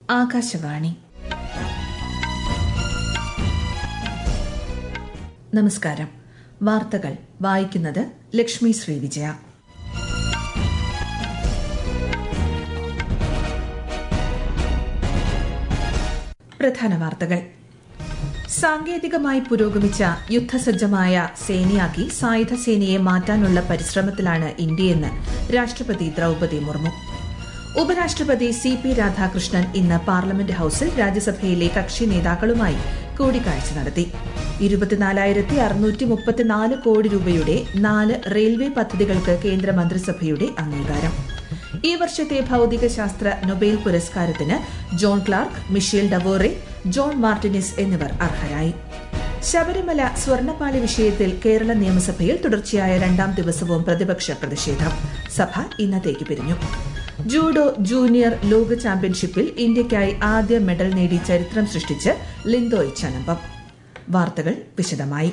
ആകാശവാണി നമസ്കാരം വാർത്തകൾ വായിക്കുന്നത് ലക്ഷ്മി ശ്രീവിജയ പ്രധാന വാർത്തകൾ സാങ്കേതികമായി പുരോഗമിച്ച യുദ്ധസജ്ജമായ സേനയാക്കി സായുധ സേനയെ മാറ്റാനുള്ള പരിശ്രമത്തിലാണ് ഇന്ത്യയെന്ന് രാഷ്ട്രപതി ദ്രൌപതി മുർമു ഉപരാഷ്ട്രപതി സി പി രാധാകൃഷ്ണൻ ഇന്ന് പാർലമെന്റ് ഹൌസിൽ രാജ്യസഭയിലെ കക്ഷി നേതാക്കളുമായി കൂടിക്കാഴ്ച നടത്തി ഇരുപത്തിനാലായിരത്തി അറുന്നൂറ്റി മുപ്പത്തിനാല് കോടി രൂപയുടെ നാല് റെയിൽവേ പദ്ധതികൾക്ക് കേന്ദ്ര മന്ത്രിസഭയുടെ അംഗീകാരം ഈ വർഷത്തെ ഭൌതികശാസ്ത്ര നൊബേൽ പുരസ്കാരത്തിന് John Clarke Michel Devoret John Martinis എന്നിവർ അർഹരായി ശബരിമല സ്വർണപ്പാളി വിഷയത്തിൽ കേരള നിയമസഭയിൽ തുടർച്ചയായ രണ്ടാം ദിവസവും പ്രതിപക്ഷ പ്രതിഷേധം സഭ ഇന്നത്തേക്ക് പിരിഞ്ഞു ജൂഡോ ജൂനിയർ ലോക ചാമ്പ്യൻഷിപ്പിൽ ഇന്ത്യയ്ക്കായി ആദ്യ മെഡൽ നേടി ചരിത്രം സൃഷ്ടിച്ച് ലിന്തോയ് ചനമ്പം വാർത്തകൾ വിശദമായി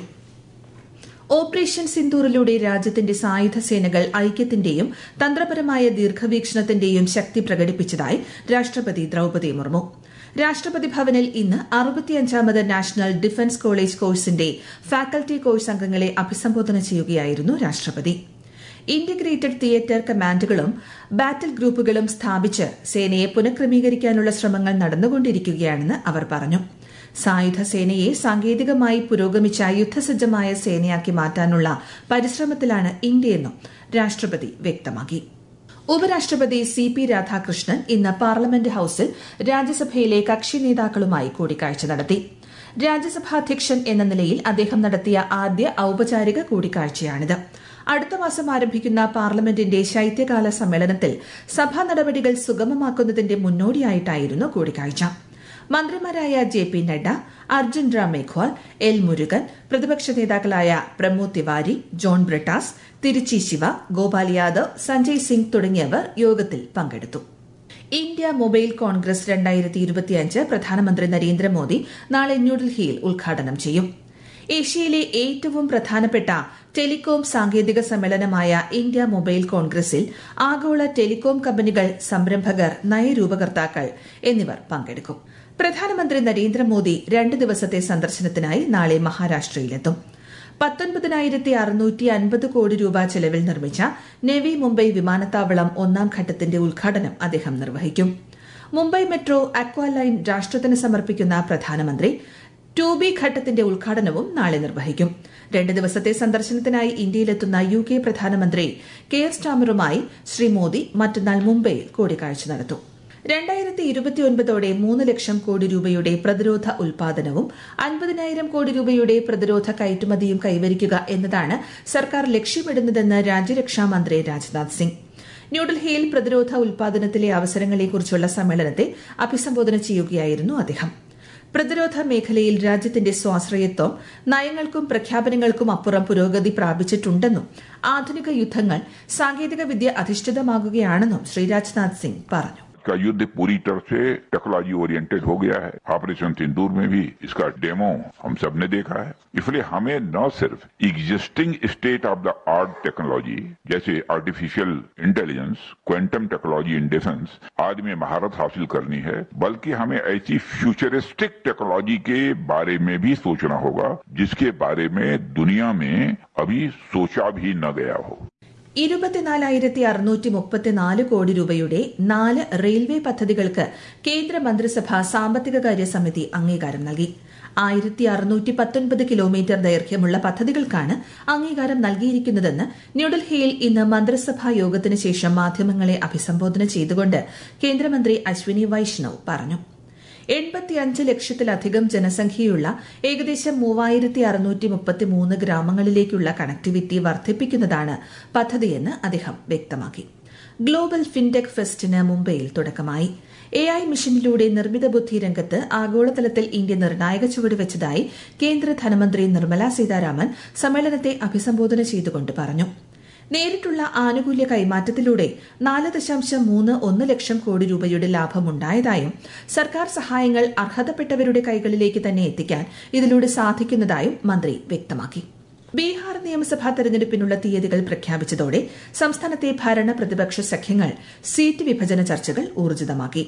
ഓപ്പറേഷൻ സിന്ദൂറിലൂടെ രാജ്യത്തിന്റെ സായുധ സേനകൾ ഐക്യത്തിന്റെയും തന്ത്രപരമായ ദീർഘവീക്ഷണത്തിന്റെയും ശക്തി പ്രകടിപ്പിച്ചതായി രാഷ്ട്രപതി ദ്രൌപതി മുർമു രാഷ്ട്രപതി ഭവനിൽ ഇന്ന് അറുപത്തിയഞ്ചാമത് നാഷണൽ ഡിഫൻസ് കോളേജ് കോഴ്സിന്റെ ഫാക്കൽറ്റി കോഴ്സ് അംഗങ്ങളെ അഭിസംബോധന ചെയ്യുകയായിരുന്നു രാഷ്ട്രപതി ഇന്റഗ്രേറ്റഡ് തിയേറ്റർ കമാൻഡുകളും ബാറ്റിൽ ഗ്രൂപ്പുകളും സ്ഥാപിച്ച് സേനയെ പുനഃക്രമീകരിക്കാനുള്ള ശ്രമങ്ങൾ നടന്നുകൊണ്ടിരിക്കുകയാണെന്ന് അവർ പറഞ്ഞു സായുധ സേനയെ സാങ്കേതികമായി പുരോഗമിച്ച യുദ്ധസജ്ജമായ സേനയാക്കി മാറ്റാനുള്ള പരിശ്രമത്തിലാണ് ഇന്ത്യയെന്നും രാഷ്ട്രപതി വ്യക്തമാക്കി ഉപരാഷ്ട്രപതി സി പി രാധാകൃഷ്ണൻ ഇന്ന് പാർലമെന്റ് ഹൌസിൽ രാജ്യസഭയിലെ കക്ഷി നേതാക്കളുമായി കൂടിക്കാഴ്ച നടത്തി രാജ്യസഭാധ്യക്ഷൻ എന്ന നിലയിൽ അദ്ദേഹം നടത്തിയ ആദ്യ ഔപചാരിക കൂടിക്കാഴ്ചയാണിത് അടുത്ത മാസം ആരംഭിക്കുന്ന പാർലമെന്റിന്റെ ശൈത്യകാല സമ്മേളനത്തിൽ സഭാ നടപടികൾ സുഗമമാക്കുന്നതിന്റെ മുന്നോടിയായിട്ടായിരുന്നു കൂടിക്കാഴ്ച മന്ത്രിമാരായ J P Nadda Arjun Ram Meghwal L Murugan പ്രതിപക്ഷ നേതാക്കളായ പ്രമോദ് തിവാരി ജോൺ ബ്രിട്ടാസ് തിരുച്ചി ശിവ ഗോപാൽ യാദവ് സഞ്ജയ് സിംഗ് തുടങ്ങിയവർ യോഗത്തിൽ പങ്കെടുത്തു ഇന്ത്യ മൊബൈൽ കോൺഗ്രസ് രണ്ടായിരത്തി ഇരുപത്തിയഞ്ച് പ്രധാനമന്ത്രി നരേന്ദ്രമോദി നാളെ ന്യൂഡൽഹിയിൽ ഉദ്ഘാടനം ചെയ്യും ഏഷ്യയിലെ ഏറ്റവും പ്രധാനപ്പെട്ട ടെലികോം സാങ്കേതിക സമ്മേളനമായ ഇന്ത്യ മൊബൈൽ കോൺഗ്രസിൽ ആഗോള ടെലികോം കമ്പനികൾ സംരംഭകർ നയരൂപകർത്താക്കൾ എന്നിവർ പങ്കെടുക്കും പ്രധാനമന്ത്രി നരേന്ദ്രമോദി രണ്ട് ദിവസത്തെ സന്ദർശനത്തിനായി നാളെ മഹാരാഷ്ട്രയിലെത്തും പത്തൊൻപതിനായിരത്തി അറുന്നൂറ്റി അൻപത് കോടി രൂപ ചെലവിൽ നിർമ്മിച്ച നെവി മുംബൈ വിമാനത്താവളം ഒന്നാം ഘട്ടത്തിന്റെ ഉദ്ഘാടനം അദ്ദേഹം നിർവഹിക്കും മുംബൈ മെട്രോ അക്വാ ലൈൻ രാഷ്ട്രത്തിന് സമർപ്പിക്കുന്ന പ്രധാനമന്ത്രി ടു ബി ഘട്ടത്തിന്റെ ഉദ്ഘാടനവും നാളെ നിർവഹിക്കും രണ്ട് ദിവസത്തെ സന്ദർശനത്തിനായി ഇന്ത്യയിലെത്തുന്ന യു കെ പ്രധാനമന്ത്രി കെയർ സ്റ്റാമറുമായി ശ്രീ മോദി മറ്റന്നാൾ മുംബൈയിൽ കൂടിക്കാഴ്ച നടത്തും രണ്ടായിരത്തി ഇരുപത്തിയൊൻപതോടെ മൂന്ന് ലക്ഷം കോടി രൂപയുടെ പ്രതിരോധ ഉൽപാദനവും അൻപതിനായിരം കോടി രൂപയുടെ പ്രതിരോധ കയറ്റുമതിയും കൈവരിക്കുക എന്നതാണ് സർക്കാർ ലക്ഷ്യമിടുന്നതെന്ന് രാജ്യരക്ഷാ മന്ത്രി രാജ്നാഥ് സിംഗ് ന്യൂഡൽഹിയിൽ പ്രതിരോധ ഉൽപാദനത്തിലെ അവസരങ്ങളെക്കുറിച്ചുള്ള സമ്മേളനത്തെ അഭിസംബോധന ചെയ്യുകയായിരുന്നു അദ്ദേഹം പ്രതിരോധ മേഖലയിൽ രാജ്യത്തിന്റെ സ്വാശ്രയത്വം നയങ്ങൾക്കും പ്രഖ്യാപനങ്ങൾക്കും അപ്പുറം പുരോഗതി പ്രാപിച്ചിട്ടുണ്ടെന്നും ആധുനിക യുദ്ധങ്ങൾ സാങ്കേതിക വിദ്യ അധിഷ്ഠിതമാകുകയാണെന്നും ശ്രീ രാജ്നാഥ് സിംഗ് പറഞ്ഞു का युद्ध पूरी तरह से टेक्नोलॉजी ओरिएंटेड हो गया है ऑपरेशन सिंदूर में भी इसका डेमो हम सब ने देखा है इसलिए हमें न सिर्फ existing state of the art technology जैसे artificial intelligence quantum technology in defence आदि में महारत हासिल करनी है बल्कि हमें ऐसी फ्यूचरिस्टिक टेक्नोलॉजी के बारे में भी सोचना होगा जिसके बारे में दुनिया में अभी सोचा भी न गया हो ഇരുപത്തിനാലായിരത്തി അറുന്നൂറ്റി മുപ്പത്തിനാല് കോടി രൂപയുടെ നാല് റെയിൽവേ പദ്ധതികൾക്ക് കേന്ദ്ര മന്ത്രിസഭ സാമ്പത്തിക കാര്യ സമിതി അംഗീകാരം നൽകി ആയിരത്തി അറുന്നൂറ്റി പത്തൊൻപത് കിലോമീറ്റർ ദൈർഘ്യമുള്ള പദ്ധതികൾക്കാണ് അംഗീകാരം നൽകിയിരിക്കുന്നതെന്ന് ന്യൂഡൽഹിയിൽ ഇന്ന് മന്ത്രിസഭാ യോഗത്തിന് ശേഷം മാധ്യമങ്ങളെ അഭിസംബോധന ചെയ്തുകൊണ്ട് കേന്ദ്രമന്ത്രി അശ്വിനി വൈഷ്ണവ് പറഞ്ഞു എൺപത്തിയഞ്ച് ലക്ഷത്തിലധികം ജനസംഖ്യയുള്ള ഏകദേശം മൂവായിരത്തി അറുന്നൂറ്റി മുപ്പത്തിമൂന്ന് ഗ്രാമങ്ങളിലേക്കുള്ള കണക്ടിവിറ്റി വർദ്ധിപ്പിക്കുന്നതാണ് പദ്ധതിയെന്ന് അദ്ദേഹം വ്യക്തമാക്കി ഗ്ലോബൽ ഫിൻടെക് ഫെസ്റ്റിന് മുംബൈയിൽ തുടക്കമായി എ ഐ മിഷനിലൂടെ നിർമ്മിത ബുദ്ധി രംഗത്ത് ആഗോളതലത്തിൽ ഇന്ത്യ നിർണായക ചുവടുവച്ചതായി കേന്ദ്ര ധനമന്ത്രി നിർമ്മല സീതാരാമൻ സമ്മേളനത്തെ അഭിസംബോധന ചെയ്തുകൊണ്ട് പറഞ്ഞു നേരിട്ടുള്ള ആനുകൂല്യ കൈമാറ്റത്തിലൂടെ നാല് ദശാംശം മൂന്ന് ഒന്ന് ലക്ഷം കോടി രൂപയുടെ ലാഭമുണ്ടായതായും സർക്കാർ സഹായങ്ങൾ അർഹതപ്പെട്ടവരുടെ കൈകളിലേക്ക് തന്നെ എത്തിക്കാൻ ഇതിലൂടെ സാധിക്കുന്നതായും മന്ത്രി വ്യക്തമാക്കി ബീഹാർ നിയമസഭാ തെരഞ്ഞെടുപ്പിനുള്ള തീയതികൾ പ്രഖ്യാപിച്ചതോടെ സംസ്ഥാനത്തെ ഭരണ പ്രതിപക്ഷ സഖ്യങ്ങൾ സീറ്റ് വിഭജന ചർച്ചകൾ ഊർജിതമാക്കി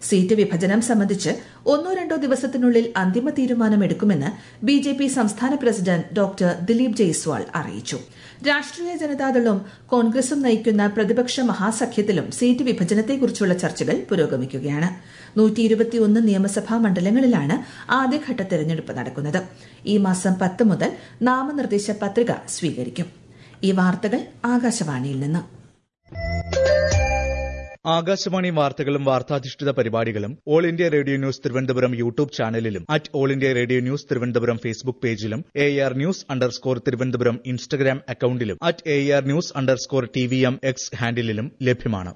സീറ്റ് വിഭജനം സംബന്ധിച്ച് ഒന്നോ രണ്ടോ ദിവസത്തിനുള്ളിൽ അന്തിമ തീരുമാനമെടുക്കുമെന്ന് ബി ജെ പി സംസ്ഥാന പ്രസിഡന്റ് ഡോക്ടർ ദിലീപ് ജയ്സ്വാൾ അറിയിച്ചു രാഷ്ട്രീയ ജനതാദളും കോൺഗ്രസും നയിക്കുന്ന പ്രതിപക്ഷ മഹാസഖ്യത്തിലും സീറ്റ് വിഭജനത്തെക്കുറിച്ചുള്ള ചർച്ചകൾ പുരോഗമിക്കുകയാണ് നൂറ്റിയിരുപത്തിയൊന്ന് നിയമസഭാ മണ്ഡലങ്ങളിലാണ് ആദ്യഘട്ട തെരഞ്ഞെടുപ്പ് നടക്കുന്നത് ഈ മാസം പത്ത് മുതൽ നാമനിർദ്ദേശ പത്രിക സ്വീകരിക്കും ഈ വാർത്തകൾ ആകാശവാണിയിൽ നിന്ന് ആകാശവാണി വാർത്തകളും വാർത്താധിഷ്ഠിത പരിപാടികളും all India radio news Thiruvananthapuram YouTube ചാനലിലും at all India radio news Thiruvananthapuram Facebook പേജിലും A R news underscore Thiruvananthapuram Instagram അക്കൌണ്ടിലും at A R news underscore T V M X ഹാൻഡിലും ലഭ്യമാണ്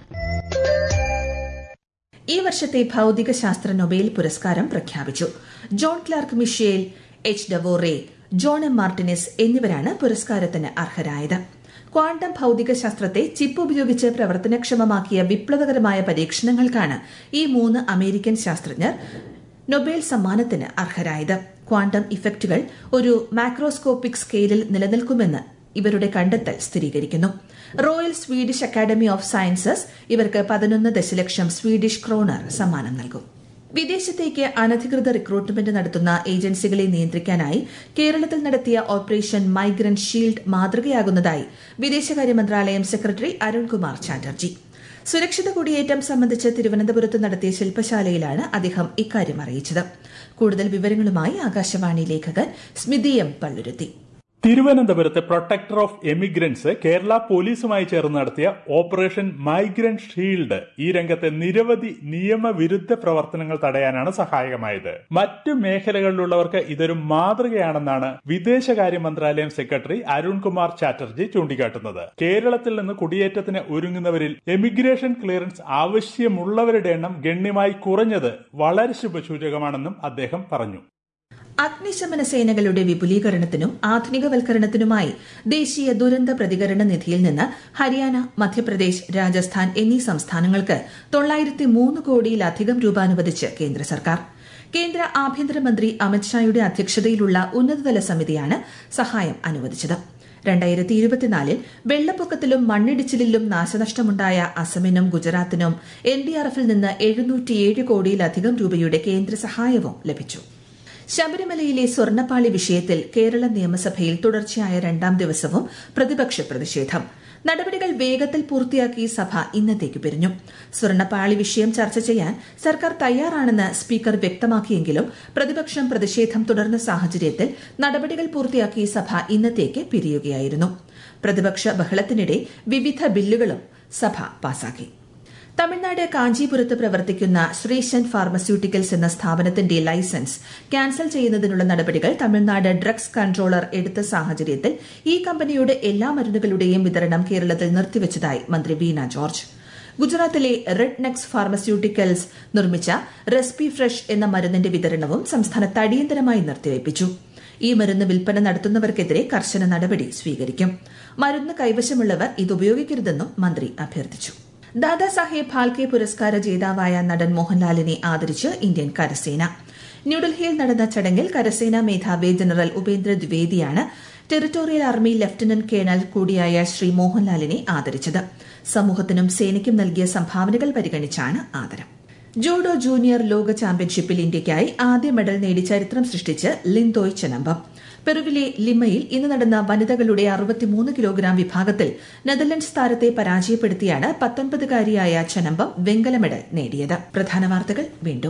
ഈ വർഷത്തെ ഭൌതിക ശാസ്ത്ര നൊബേൽ പുരസ്കാരം പ്രഖ്യാപിച്ചു John Clarke Michel H Devoret John M Martinis എന്നിവരാണ് പുരസ്കാരത്തിന് അർഹരായത് ക്വാണ്ടം ഭൌതിക ശാസ്ത്രത്തെ ചിപ്പ് ഉപയോഗിച്ച് പ്രവർത്തനക്ഷമമാക്കിയ വിപ്ലവകരമായ പരീക്ഷണങ്ങൾക്കാണ് ഈ മൂന്ന് അമേരിക്കൻ ശാസ്ത്രജ്ഞർ നൊബേൽ സമ്മാനത്തിന് അർഹരായത് ക്വാണ്ടം ഇഫക്റ്റുകൾ ഒരു മാക്രോസ്കോപ്പിക് സ്കെയിലിൽ നിലനിൽക്കുമെന്ന് ഇവരുടെ കണ്ടെത്തൽ സ്ഥിരീകരിക്കുന്നു Royal Swedish Academy of Sciences ഇവർക്ക് പതിനൊന്ന് ദശലക്ഷം സ്വീഡിഷ് ക്രോണർ സമ്മാനം നൽകും വിദേശത്തേക്ക് അനധികൃത റിക്രൂട്ട്മെന്റ് നടത്തുന്ന ഏജൻസികളെ നിയന്ത്രിക്കാനായി കേരളത്തിൽ നടത്തിയ ഓപ്പറേഷൻ മൈഗ്രന്റ് ഷീൽഡ് മാതൃകയാകുന്നതായി വിദേശകാര്യ മന്ത്രാലയം സെക്രട്ടറി അരുൺകുമാർ ചാറ്റർജി സുരക്ഷിത കുടിയേറ്റം സംബന്ധിച്ച് തിരുവനന്തപുരത്ത് നടത്തിയ ശില്പശാലയിലാണ് അദ്ദേഹം ഇക്കാര്യം അറിയിച്ചത് കൂടുതൽ വിവരങ്ങളുമായി ആകാശവാണി ലേഖകൻ സ്മിതി എം പള്ളുരുത്തി തിരുവനന്തപുരത്ത് പ്രൊട്ടക്ടർ ഓഫ് എമിഗ്രൻസ് കേരള പോലീസുമായി ചേർന്ന് നടത്തിയ ഓപ്പറേഷൻ മൈഗ്രന്റ് ഷീൽഡ് ഈ രംഗത്തെ നിരവധി നിയമവിരുദ്ധ പ്രവർത്തനങ്ങൾ തടയാനാണ് സഹായകമായത് മറ്റു മേഖലകളിലുള്ളവർക്ക് ഇതൊരു മാതൃകയാണെന്നാണ് വിദേശകാര്യ മന്ത്രാലയം സെക്രട്ടറി അരുൺകുമാർ ചാറ്റർജി ചൂണ്ടിക്കാട്ടുന്നത് കേരളത്തിൽ നിന്ന് കുടിയേറ്റത്തിന് ഒരുങ്ങുന്നവരിൽ എമിഗ്രേഷൻ ക്ലിയറൻസ് ആവശ്യമുള്ളവരുടെ എണ്ണം ഗണ്യമായി കുറഞ്ഞത് വളരെ ശുഭസൂചകമാണെന്നും അദ്ദേഹം പറഞ്ഞു അഗ്നിശമന സേനകളുടെ വിപുലീകരണത്തിനും ആധുനികവൽക്കരണത്തിനുമായി ദേശീയ ദുരന്ത പ്രതികരണ നിധിയിൽ നിന്ന് ഹരിയാന മധ്യപ്രദേശ് രാജസ്ഥാൻ എന്നീ സംസ്ഥാനങ്ങൾക്ക് തൊള്ളായിരത്തി മൂന്ന് കോടിയിലധികം രൂപ അനുവദിച്ച് കേന്ദ്ര സർക്കാർ കേന്ദ്ര ആഭ്യന്തരമന്ത്രി അമിത്ഷായുടെ അധ്യക്ഷതയിലുള്ള ഉന്നതതല സമിതിയാണ് സഹായം അനുവദിച്ചത് രണ്ടായിരത്തി ഇരുപത്തിനാലിൽ വെള്ളപ്പൊക്കത്തിലും മണ്ണിടിച്ചിലിലും നാശനഷ്ടമുണ്ടായ അസമിനും ഗുജറാത്തിനും എൻ ഡി ആർ എഫിൽ നിന്ന് എഴുന്നൂറ്റിയേഴ് കോടിയിലധികം രൂപയുടെ കേന്ദ്ര സഹായവും ലഭിച്ചു ശബരിമലയിലെ സ്വർണ്ണപ്പാളി വിഷയത്തിൽ കേരള നിയമസഭയിൽ തുടർച്ചയായ രണ്ടാം ദിവസവും പ്രതിപക്ഷ പ്രതിഷേധം നടപടികൾ വേഗത്തിൽ പൂർത്തിയാക്കി സഭ ഇന്നത്തേക്ക് പിരിഞ്ഞു സ്വർണ്ണപ്പാളി വിഷയം ചർച്ച ചെയ്യാൻ സർക്കാർ തയ്യാറാണെന്ന് സ്പീക്കർ വ്യക്തമാക്കിയെങ്കിലും പ്രതിപക്ഷം പ്രതിഷേധം തുടർന്ന സാഹചര്യത്തിൽ നടപടികൾ പൂർത്തിയാക്കി സഭ ഇന്നത്തേക്ക് പിരിയുകയായിരുന്നു പ്രതിപക്ഷ ബഹളത്തിനിടെ വിവിധ ബില്ലുകളും സഭ പാസാക്കി തമിഴ്നാട് കാഞ്ചീപുരത്ത് പ്രവർത്തിക്കുന്ന ശ്രീശൻ ഫാർമസ്യൂട്ടിക്കൽസ് എന്ന സ്ഥാപനത്തിന്റെ ലൈസൻസ് ക്യാൻസൽ ചെയ്യുന്നതിനുള്ള നടപടികൾ തമിഴ്നാട് ഡ്രഗ്സ് കൺട്രോളർ എടുത്ത സാഹചര്യത്തിൽ ഈ കമ്പനിയുടെ എല്ലാ മരുന്നുകളുടെയും വിതരണം കേരളത്തിൽ നിർത്തിവച്ചതായി മന്ത്രി വീണ ജോർജ് ഗുജറാത്തിലെ റെഡ് നെക്സ് ഫാർമസ്യൂട്ടിക്കൽസ് നിർമ്മിച്ച റെസ്പി ഫ്രഷ് എന്ന മരുന്നിന്റെ വിതരണവും സംസ്ഥാനത്ത് അടിയന്തരമായി നിർത്തിവയ്പ്പിച്ചു ഈ മരുന്ന് വിൽപ്പന നടത്തുന്നവർക്കെതിരെ കർശന നടപടി സ്വീകരിക്കും മരുന്ന് കൈവശമുള്ളവർ ഇത് ഉപയോഗിക്കരുതെന്നും മന്ത്രി അഭ്യർത്ഥിച്ചു ദാദാസാഹേബ് ഫാൽക്കെ പുരസ്കാര ജേതാവായ നടൻ മോഹൻലാലിനെ ആദരിച്ച് ഇന്ത്യൻ കരസേന ന്യൂഡൽഹിയിൽ നടന്ന ചടങ്ങിൽ കരസേനാ മേധാവി ജനറൽ ഉപേന്ദ്ര ദ്വിവേദിയാണ് ടെറിട്ടോറിയൽ ആർമി ലഫ്റ്റനന്റ് കേണൽ കൂടിയായ ശ്രീ മോഹൻലാലിനെ ആദരിച്ചത് സമൂഹത്തിനും സേനയ്ക്കും നൽകിയ സംഭാവനകൾ പരിഗണിച്ചാണ് ആദരം ജൂഡോ ജൂനിയർ ലോക ചാമ്പ്യൻഷിപ്പിൽ ഇന്ത്യയ്ക്കായി ആദ്യ മെഡൽ നേടി ചരിത്രം സൃഷ്ടിച്ച് ലിന്തോയ് ചെനമ്പം പെറുവിലെ ലിമയിൽ ഇന്ന് നടന്ന വനിതകളുടെ അറുപത്തിമൂന്ന് കിലോഗ്രാം വിഭാഗത്തിൽ നെതർലൻഡ്സ് താരത്തെ പരാജയപ്പെടുത്തിയാണ് പത്തൊൻപതുകാരിയായ ചനമ്പം വെങ്കല മെഡൽ നേടിയത് പ്രധാന വാർത്തകൾ വീണ്ടും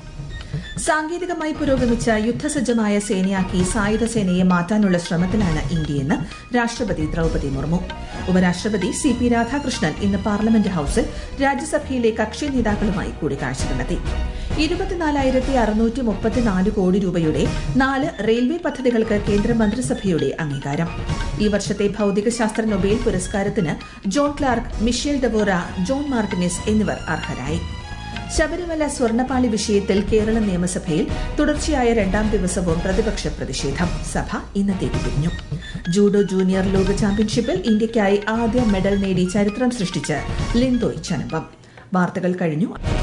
സാങ്കേതികമായി പുരോഗമിച്ച യുദ്ധസജ്ജമായ സേനയാക്കി സായുധ സേനയെ മാറ്റാനുള്ള ശ്രമത്തിലാണ് ഇന്ത്യയെന്ന് രാഷ്ട്രപതി ദ്രൌപതി മുർമു ഉപരാഷ്ട്രപതി സി പി രാധാകൃഷ്ണൻ ഇന്ന് പാർലമെന്റ് ഹൌസിൽ രാജ്യസഭയിലെ കക്ഷി നേതാക്കളുമായി കൂടിക്കാഴ്ച നടത്തി ഇരുപത്തിനാലായിരത്തി അറുന്നൂറ്റി മുപ്പത്തിനാല് കോടി രൂപയുടെ നാല് റെയിൽവേ പദ്ധതികൾക്ക് കേന്ദ്ര മന്ത്രിസഭയുടെ അംഗീകാരം ഈ വർഷത്തെ ഭൌതികശാസ്ത്ര നൊബേൽ പുരസ്കാരത്തിന് John Clarke Michel Devoret John Martinis എന്നിവർ അർഹരായി ശബരിമല സ്വർണ്ണപ്പാളി വിഷയത്തിൽ കേരള നിയമസഭയിൽ തുടർച്ചയായ രണ്ടാം ദിവസവും പ്രതിപക്ഷ പ്രതിഷേധം സഭ ഇന്നത്തേക്ക് പിരിഞ്ഞു ജൂഡോ ജൂനിയർ ലോക ചാമ്പ്യൻഷിപ്പിൽ ഇന്ത്യയ്ക്കായി ആദ്യ മെഡൽ നേടി ചരിത്രം സൃഷ്ടിച്ച് ലിന്തോയ് ചനമ്പം വാർത്തകൾ കഴിഞ്ഞു